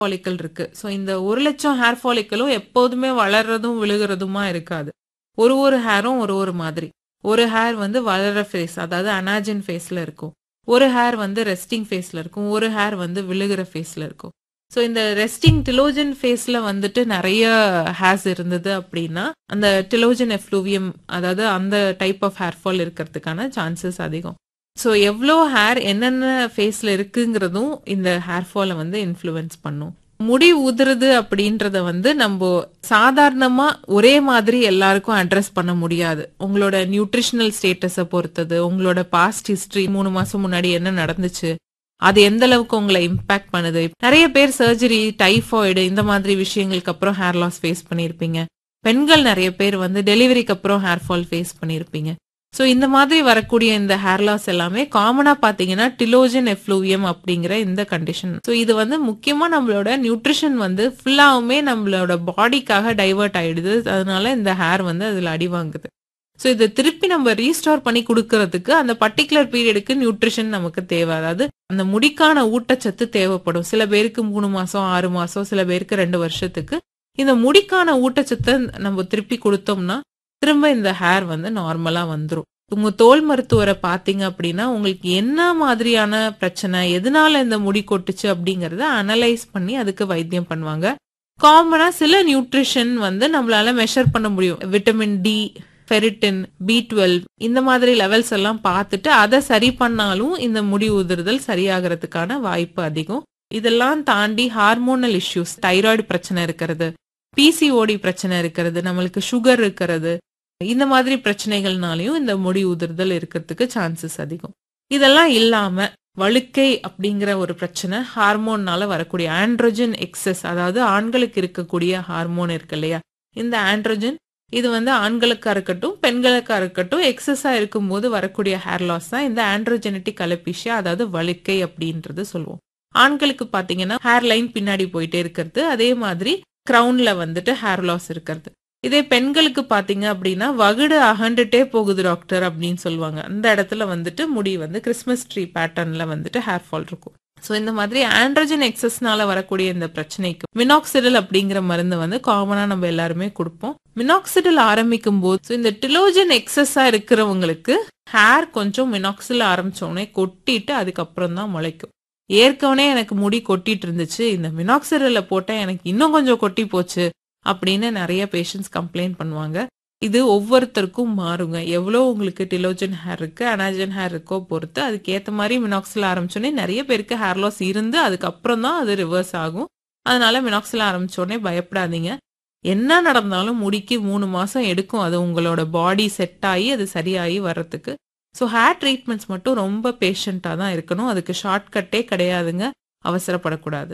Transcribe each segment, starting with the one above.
follicle இருக்கு so இந்த ஒரு லட்சம் ஹேர் ஃபாலிக்கலும் எப்போதுமே வளர்றதும் விழுகிறதுமா இருக்காது ஒரு ஒரு ஹேரும் ஒரு ஒரு மாதிரி ஒரு ஹேர் வந்து வளர ஃபேஸ் அதாவது அனாஜின் ஃபேஸ்ல இருக்கும் ஒரு ஹேர் வந்து ரெஸ்டிங் ஃபேஸ்ல இருக்கும் ஒரு ஹேர் வந்து விழுகிற ஃபேஸ்ல இருக்கும் ஸோ இந்த ரெஸ்டிங் டிலோஜன் ஃபேஸ்ல வந்துட்டு நிறைய ஹேர்ஸ் இருந்தது அப்படின்னா அந்த டிலோஜன் எஃப்ளூவியம் அதாவது அந்த டைப் ஆஃப் ஹேர் ஃபால் இருக்கிறதுக்கான சான்சஸ் அதிகம் ஸோ எவ்வளோ ஹேர் என்னென்ன ஃபேஸ்ல இருக்குங்கிறதும் இந்த ஹேர் ஃபாலை வந்து இன்ஃப்ளூயன்ஸ் பண்ணும் முடி உதிருது அப்படின்றத வந்து நம்ம சாதாரணமா ஒரே மாதிரி எல்லாருக்கும் அட்ரஸ் பண்ண முடியாது உங்களோட நியூட்ரிஷனல் ஸ்டேட்டஸை பொறுத்தது உங்களோட பாஸ்ட் ஹிஸ்டரி மூணு மாசம் முன்னாடி என்ன நடந்துச்சு அது எந்த அளவுக்கு உங்களை இம்பாக்ட் பண்ணுது நிறைய பேர் சர்ஜரி டைஃபாய்டு இந்த மாதிரி விஷயங்களுக்கு அப்புறம் ஹேர் லாஸ் ஃபேஸ் பண்ணியிருப்பீங்க பெண்கள் நிறைய பேர் வந்து டெலிவரிக்கு அப்புறம் ஹேர் ஃபால் ஃபேஸ் பண்ணியிருப்பீங்க ஸோ இந்த மாதிரி வரக்கூடிய இந்த ஹேர் லாஸ் எல்லாமே காமனா பாத்தீங்கன்னா டிலோஜன் எஃப்ளூவியம் அப்படிங்கிற இந்த கண்டிஷன் ஸோ இது வந்து முக்கியமா நம்மளோட நியூட்ரிஷன் வந்து ஃபுல்லாவுமே நம்மளோட பாடிக்காக டைவர்ட் ஆயிடுது அதனால இந்த ஹேர் வந்து அதுல அடி வாங்குது ஸோ இதை திருப்பி நம்ம ரீஸ்டோர் பண்ணி கொடுக்கறதுக்கு அந்த பர்டிகுலர் பீரியடுக்கு நியூட்ரிஷன் நமக்கு தேவை அதாவது அந்த முடிக்கான ஊட்டச்சத்து தேவைப்படும் சில பேருக்கு மூணு மாசம் ஆறு மாசம் சில பேருக்கு ரெண்டு வருஷத்துக்கு இந்த முடிக்கான ஊட்டச்சத்தை நம்ம திருப்பி கொடுத்தோம்னா திரும்ப இந்த ஹேர் வந்து நார்மலா வந்துரும் உங்க தோல் மருத்துவரை பாத்தீங்க அப்படின்னா உங்களுக்கு என்ன மாதிரியான பிரச்சனை எதனால இந்த முடி கொட்டுச்சு அப்படிங்கறத அனலைஸ் பண்ணி அதுக்கு வைத்தியம் பண்ணுவாங்க காமனா சில நியூட்ரிஷன் வந்து நம்மளால மெஷர் பண்ண முடியும் vitamin D ferritin B twelve இந்த மாதிரி லெவல்ஸ் எல்லாம் பார்த்துட்டு அதை சரி பண்ணாலும் இந்த முடி உதிர்தல் சரியாகிறதுக்கான வாய்ப்பு அதிகம் இதெல்லாம் தாண்டி ஹார்மோனல் இஷ்யூஸ் தைராய்டு பிரச்சனை இருக்கிறது பிசிஓடி பிரச்சனை இருக்கிறது நம்மளுக்கு சுகர் இருக்கிறது இந்த மாதிரி பிரச்சனைகள்னாலையும் இந்த முடி உதிர்தல் இருக்கிறதுக்கு சான்சஸ் அதிகம் இதெல்லாம் இல்லாம வழுக்கை அப்படிங்கிற ஒரு பிரச்சனை ஹார்மோன்னால வரக்கூடிய ஆண்ட்ரோஜன் எக்ஸஸ் அதாவது ஆண்களுக்கு இருக்கக்கூடிய ஹார்மோன் இருக்கு இல்லையா இந்த ஆண்ட்ரோஜன் இது வந்து ஆண்களுக்கா இருக்கட்டும் பெண்களுக்கா இருக்கட்டும் எக்ஸஸா இருக்கும்போது வரக்கூடிய ஹேர் லாஸ் தான் இந்த ஆண்ட்ரோஜெனட்டிக் அலபிஷியா அதாவது வழுக்கை அப்படின்றது சொல்லுவோம் ஆண்களுக்கு பாத்தீங்கன்னா ஹேர் லைன் பின்னாடி போயிட்டே இருக்கிறது அதே மாதிரி கிரவுன்ல வந்துட்டு ஹேர் லாஸ் இருக்கிறது இதே பெண்களுக்கு பாத்தீங்க அப்படின்னா வகுடு அகண்டுட்டே போகுது டாக்டர் அப்படின்னு சொல்லுவாங்க அந்த இடத்துல வந்துட்டு முடி வந்து கிறிஸ்மஸ் ட்ரீ பேட்டர்ன்ல வந்துட்டு ஹேர் ஃபால் இருக்கும் ஸோ இந்த மாதிரி ஆண்ட்ரோஜன் எக்ஸஸ்னால வரக்கூடிய இந்த பிரச்சனைக்கு மினாக்சிடல் அப்படிங்கிற மருந்து வந்து காமனா நம்ம எல்லாருமே கொடுப்போம் மினாக்சிடல் ஆரம்பிக்கும் போது so இந்த டிலோஜன் எக்ஸஸா இருக்கிறவங்களுக்கு ஹேர் கொஞ்சம் மினாக்சில் ஆரம்பிச்சோடனே கொட்டிட்டு அதுக்கப்புறம் தான் முளைக்கும் ஏற்கனவே எனக்கு முடி கொட்டிட்டு இருந்துச்சு இந்த மினாக்சிடல போட்டேன் எனக்கு இன்னும் கொஞ்சம் கொட்டி போச்சு அப்படின்னு நிறைய பேஷண்ட்ஸ் கம்ப்ளைண்ட் பண்ணுவாங்க இது ஒவ்வொருத்தருக்கும் மாறுங்க எவ்வளோ உங்களுக்கு டிலோஜன் ஹேர் இருக்கு அனாஜன் ஹேர் இருக்கோ பொறுத்து அதுக்கு ஏற்ற மாதிரி மினாக்சில் ஆரம்பிச்சோடனே நிறைய பேருக்கு ஹேர் லாஸ் இருந்து அதுக்கப்புறம் தான் அது ரிவர்ஸ் ஆகும் அதனால மினாக்சில் ஆரம்பிச்சோடனே பயப்படாதீங்க என்ன நடந்தாலும் முடிக்கு மூணு மாசம் எடுக்கும் அது உங்களோட பாடி செட் ஆகி அது சரியாகி வர்றதுக்கு ஸோ ஹேர் ட்ரீட்மெண்ட்ஸ் மட்டும் ரொம்ப பேஷண்ட்டாக தான் இருக்கணும் அதுக்கு ஷார்ட்கட்டே கிடையாதுங்க அவசரப்படக்கூடாது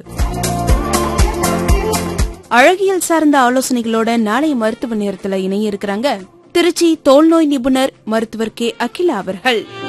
அழகியல் சார்ந்த ஆலோசனைகளோட நாளைய மருத்துவ நேரத்துல இணைய இருக்கிறாங்க திருச்சி தோல் நோய் நிபுணர் மருத்துவர் கே அகிலா அவர்கள்